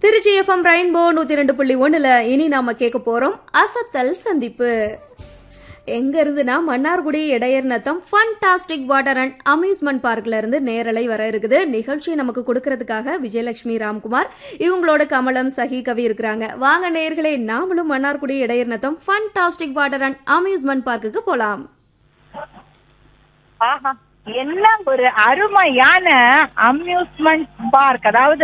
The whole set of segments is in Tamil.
திருச்சி எஃப்எம் ரெயின்போ நூத்தி ரெண்டு புள்ளி ஒண்ணுல இனி நாம கேட்க போறோம் அசத்தல் சந்திப்பு எங்க இருந்துனா Mannargudi Idaiyar Natham fantastic water and amusement பார்க்ல இருந்து நேரலை வர இருக்குது நிகழ்ச்சி நமக்கு கொடுக்கறதுக்காக விஜயலட்சுமி ராம்குமார் இவங்களோட கமலம் சஹி கவி இருக்கிறாங்க வாங்க நேயர்களே நாமளும் Mannargudi Idaiyar Natham fantastic water and amusement பார்க்குக்கு போலாம் ஆஹா என்ன ஒரு அருமையான அம்யூஸ்மெண்ட் பார்க் அதாவது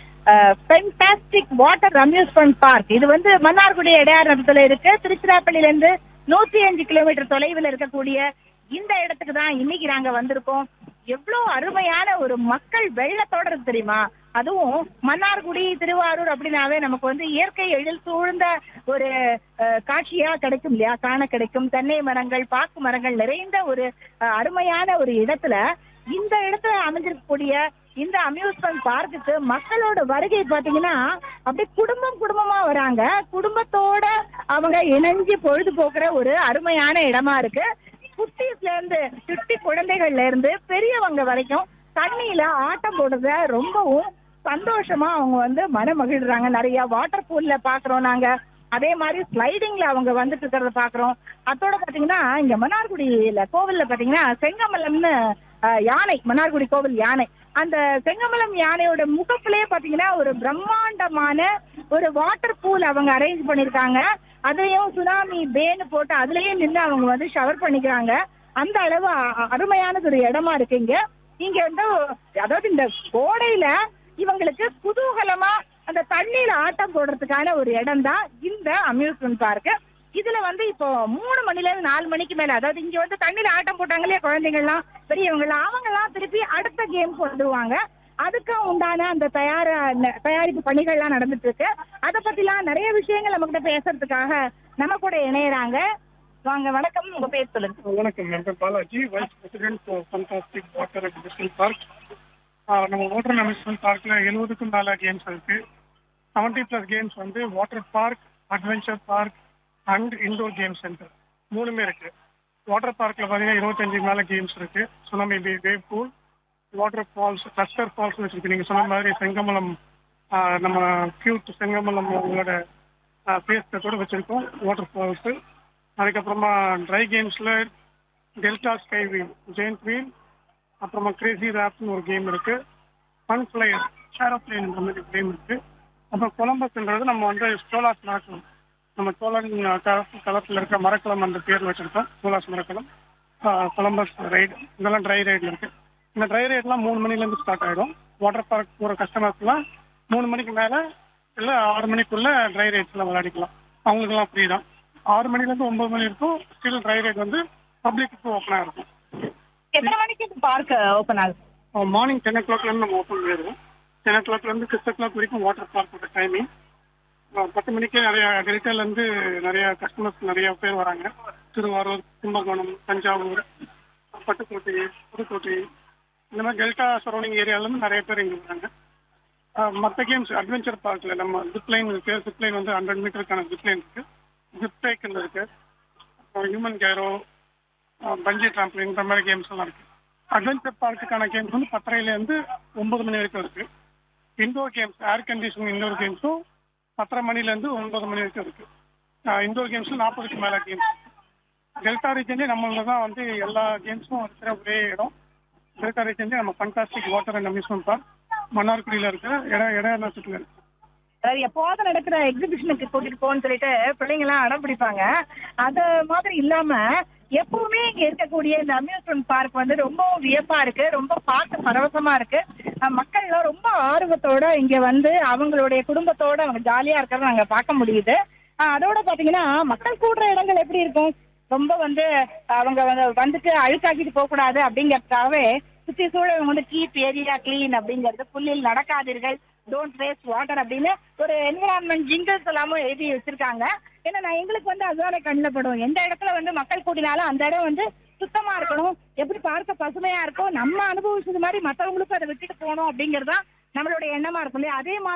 ஃபென்டாஸ்டிக் வாட்டர் அம்யூஸ்மெண்ட் பார்க் இது வந்து மன்னார்குடி இடையாரத்துல இருக்கு திருச்சிராப்பள்ளியில இருந்து நூத்தி அஞ்சு கிலோமீட்டர் தொலைவில் இருக்கக்கூடிய இந்த இடத்துக்கு தான் இன்னைக்கு நாங்க வந்திருக்கோம் எவ்வளவு அருமையான ஒரு மக்கள் வெள்ளத்தோட இருக்கு தெரியுமா அதுவும் மன்னார்குடி திருவாரூர் அப்படின்னாவே நமக்கு வந்து இயற்கை எழில் சூழ்ந்த ஒரு அஹ், காட்சியா கிடைக்கும் இல்லையா காண கிடைக்கும் தென்னை மரங்கள் பாக்கு மரங்கள் நிறைந்த ஒரு அஹ், அருமையான ஒரு இடத்துல இந்த இடத்துல அமைஞ்சிருக்கக்கூடிய இந்த அம்யூஸ்மெண்ட் பார்க்குக்கு மக்களோட வருகை பாத்தீங்கன்னா அப்படியே குடும்பம் குடும்பமா வராங்க குடும்பத்தோட அவங்க இணைஞ்சு பொழுதுபோக்குற ஒரு அருமையான இடமா இருக்கு குட்டீஸ்ல இருந்து குட்டி குழந்தைகள்ல இருந்து பெரியவங்க வரைக்கும் தண்ணியில ஆட்டம் போடுறத ரொம்பவும் சந்தோஷமா அவங்க வந்து மன மகிழ்றாங்க நிறைய வாட்டர் பூல்ல பாக்குறோம் நாங்க அதே மாதிரி ஸ்லைடிங்ல அவங்க வந்துட்டு இருக்கிறத பாக்குறோம் அதோட பாத்தீங்கன்னா இங்க மன்னார்குடியில கோவில்ல பாத்தீங்கன்னா செங்கமலம்னு அஹ், யானை மன்னார்குடி கோவில் யானை அந்த செங்கமலம் யானையோட முகத்திலே பாத்தீங்கன்னா ஒரு பிரம்மாண்டமான ஒரு வாட்டர் பூல் அவங்க அரேஞ்ச் பண்ணிருக்காங்க அதையும் சுனாமி பேன்னு போட்டு அதுலயே நின்று அவங்க வந்து ஷவர் பண்ணிக்கிறாங்க அந்த அளவு அ- அ- அருமையானது ஒரு இடமா இருக்கு இங்க இங்க வந்து அதாவது இந்த கோடையில இவங்களுக்கு குதூகலமா அந்த தண்ணியில ஆட்டம் போடுறதுக்கான ஒரு இடம் தான் இந்த அம்யூஸ்மெண்ட் பார்க் இதுல வந்து இப்போ மூணு மணில இருந்து நாலு மணிக்கு மேல அதாவது இங்க வந்து தண்ணியில ஆட்டம் போட்டாங்க இல்லையா குழந்தைங்கள்லாம் பெரியவங்க எல்லாம் அவங்க எல்லாம் திருப்பி அடுத்த கேம்க்கு வந்துருவாங்க அதுக்கு உண்டான அந்த தயார தயாரிப்பு பணிகள்லாம் நடந்துட்டு இருக்கு அதை பத்திலாம் நிறைய விஷயங்கள் நம்ம கிட்ட பேசுறதுக்காக நம்ம கூட இணையறாங்க வாங்க வணக்கம் உங்க பேர் சொல்லுங்க வணக்கம் என் பேர் Balaji vice president for fantastic water amusement park நம்ம வாட்டர் அம்யூஸ்மெண்ட் பார்க்கில் எழுபதுக்கும் மேலே கேம்ஸ் இருக்கு செவன்டி ப்ளஸ் கேம்ஸ் வந்து water park adventure park and indoor game centre மூணுமே இருக்கு வாட்டர் பார்க்கில் பார்த்தீங்கன்னா இருபத்தஞ்சு மேலே கேம்ஸ் இருக்கு tsunami bay wave pool waterfalls cluster falls வச்சிருக்கு நீங்கள் சொன்ன மாதிரி செங்கமலம் ஆஹ், நம்ம கியூட் செங்கமலம் உங்களோட பேஸ்டத்தோட வச்சிருக்கோம் வாட்டர் ஃபால்ஸு அதுக்கப்புறமா ட்ரை கேம்ஸில் delta sky wheel giant wheel அப்புறமா கிரேசி ரேப்னு ஒரு கேம் இருக்கு ஃபன் ஃபிளையர் ஷேரோப்ளேன் மாதிரி கேம் இருக்கு அப்புறம் கொலம்பஸ்ன்றது நம்ம வந்து சோலாஸ் மரக்கலம் நம்ம சோழன் களத்தில் இருக்க மரக்கலம் அந்த பேர் வச்சிருக்கோம் சோலாஸ் மரக்கலம் ஆஹ் கொலம்பஸ் ரைடு இதெல்லாம் ட்ரை ரைடு இருக்கு இந்த ட்ரை ரைட்லாம் மூணு மணிலேருந்து ஸ்டார்ட் ஆகிடும் வாட்டர் பார்க் போகிற கஸ்டமர்ஸ்லாம் மூணு மணிக்கு மேலே இல்லை ஆறு மணிக்குள்ள ட்ரை ரைட்ஸ்லாம் விளையாடிக்கலாம் அவங்களுக்குலாம் ஃப்ரீ தான் ஆறு மணிலேருந்து ஒன்பது மணி இருக்கும் ஸ்டில் ட்ரை ரைட் வந்து பப்ளிக்கு ஓப்பனாக இருக்கும் எத்தனை மணிக்கு இந்த பார்க் ஓபன் ஆகுது மார்னிங் டென் ஓ கிளாக்லேருந்து நம்ம ஓப்பன் பண்ணிடுவோம் டென் ஓ கிளாக்லேருந்து சிக்ஸ் ஓ கிளாக் வரைக்கும் வாட்டர் பார்க்கோட டைமிங் பத்து மணிக்கே நிறைய டெல்டாலேருந்து நிறைய கஸ்டமர்ஸ் நிறைய பேர் வராங்க திருவாரூர் கும்பகோணம் தஞ்சாவூர் பட்டுக்கோட்டை புதுக்கோட்டை இந்த மாதிரி டெல்டா சரௌண்டிங் ஏரியாவிலேருந்து நிறைய பேர் இங்கே வராங்க மற்ற கேம்ஸ் அட்வென்ச்சர் பார்க்கில் நம்ம ஜிப் லைன் இருக்கு ஜிப் லைன் வந்து ஹண்ட்ரட் மீட்டருக்கான ஜிப் லைன் இருக்கு ஜிப் சைக்கிள் இருக்கு ஹியூமன் கேரோ பஞ்சி ட்ராம்ப்ளின் இந்த மாதிரி கேம்ஸ் எல்லாம் இருக்கு அட்வென்ச்சர் பார்க்குக்கான கேம்ஸ் வந்து பத்தரையிலேருந்து ஒன்பது மணி வரைக்கும் இருக்கு indoor games air condition indoor கேம்ஸும் பத்தரை மணிலேருந்து ஒன்பது மணி வரைக்கும் இருக்கு இண்டோர் கேம்ஸும் நாற்பதுக்கு மேலே கேம்ஸ் டெல்டா ரீஜன்லேயே நம்மள தான் வந்து எல்லா கேம்ஸும் இருக்கிற ஒரே இடம் டெல்டா ரீஜன்லேயே நம்ம fantastic water and amusement park மன்னார்குடியில் இருக்கிற இட இட நட்சத்திரம் இருக்கு அதாவது எப்போது நடக்கிற எக்ஸிபிஷனுக்கு கூட்டிட்டு போன்னு சொல்லிட்டு பிள்ளைங்க எல்லாம் அடம் பிடிப்பாங்க அது மாதிரி இல்லாம எப்பவுமே இங்க இருக்கக்கூடிய இந்த அம்யூஸ்மெண்ட் பார்க் வந்து ரொம்ப வியப்பா இருக்கு ரொம்ப பார்க்க பரவசமா இருக்கு அஹ் மக்கள் எல்லாம் ரொம்ப ஆர்வத்தோட இங்க வந்து அவங்களுடைய குடும்பத்தோட அவங்க ஜாலியா இருக்கிறத நாங்க பார்க்க முடியுது அஹ் அதோட பாத்தீங்கன்னா மக்கள் கூடுற இடங்கள் எப்படி இருக்கும் ரொம்ப வந்து அவங்க வந்து வந்துட்டு அழுக்காக்கிட்டு போக கூடாது அப்படிங்கறதுக்காகவே சுத்தி சூழல் வந்து கீப் ஏரியா கிளீன் அப்படிங்கிறது புல்லில் நடக்காதீர்கள் டோன்ட் வேஸ்ட் வாட்டர் அப்படின்னு ஒரு என்விரான்மெண்ட் ஜிங்கிள்ஸ் எல்லாமும் எழுதி வச்சிருக்காங்க ஏன்னா நான் எங்களுக்கு வந்து அதுதானே கண்ணில் படும் எந்த இடத்துல வந்து மக்கள் கூடினாலும் அந்த இடம் வந்து சுத்தமா இருக்கணும் எப்படி பார்க்க பசுமையா இருக்கும் நம்ம அனுபவிச்சது மாதிரி மற்றவங்களுக்கும் அதை விட்டுட்டு போகணும் அப்படிங்கிறது தான் நம்மளுடைய எண்ணமா இருக்கும் இல்லையா அதே மாதிரி